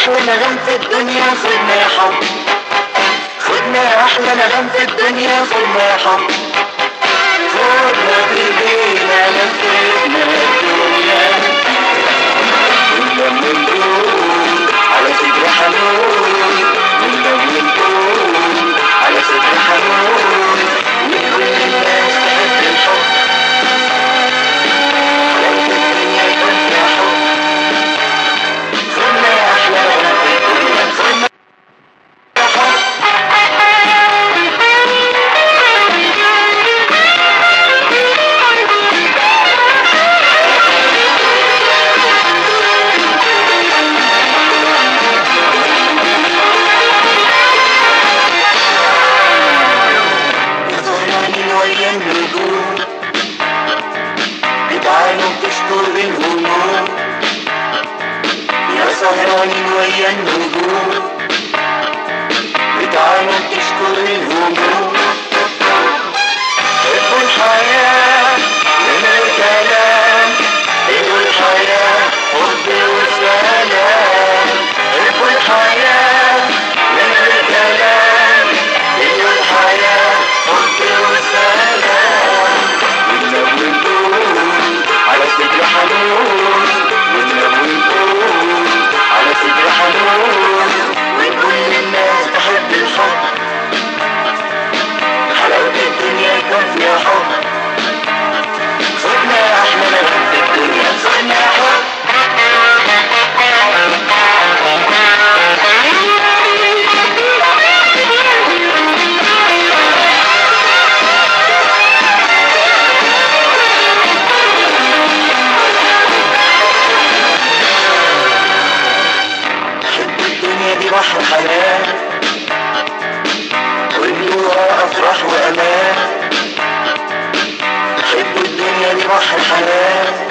احلى نغم في الدنيا خدنا يا حب خدنا يا احلى نغم في الدنيا خدنا يا حب خدنا في ايدينا لفينا الدنيا ولما نقول على صدر حنون ولما نقول على صدر حنون وكل الناس تحب الحب لو في الدنيا يكون فيها حب خدنا يا احلى نغم في الدنيا خدنا يا حب سهرانين ويا النجوم بتعانوا بتشكر بالهموم يا سهرانين ويا النجوم بتعانوا بتشكر الهموم حبوا الحياة من الكلام حبوا الحياة حب وسلام حبوا الحياة من الكلام حبوا الحياة حب وسلام ونلو نقول على صدر حنون ونلو نقول على صدر حنون وكل الناس تحب الحب حلاوة الدنيا يكون فيها حب خدنا يا احلى نغم في الدنيا خدنا يا حب حب الدنيا دي بحر حنان والنورة أفراح وأمان حب الدنيا دي بحر حنان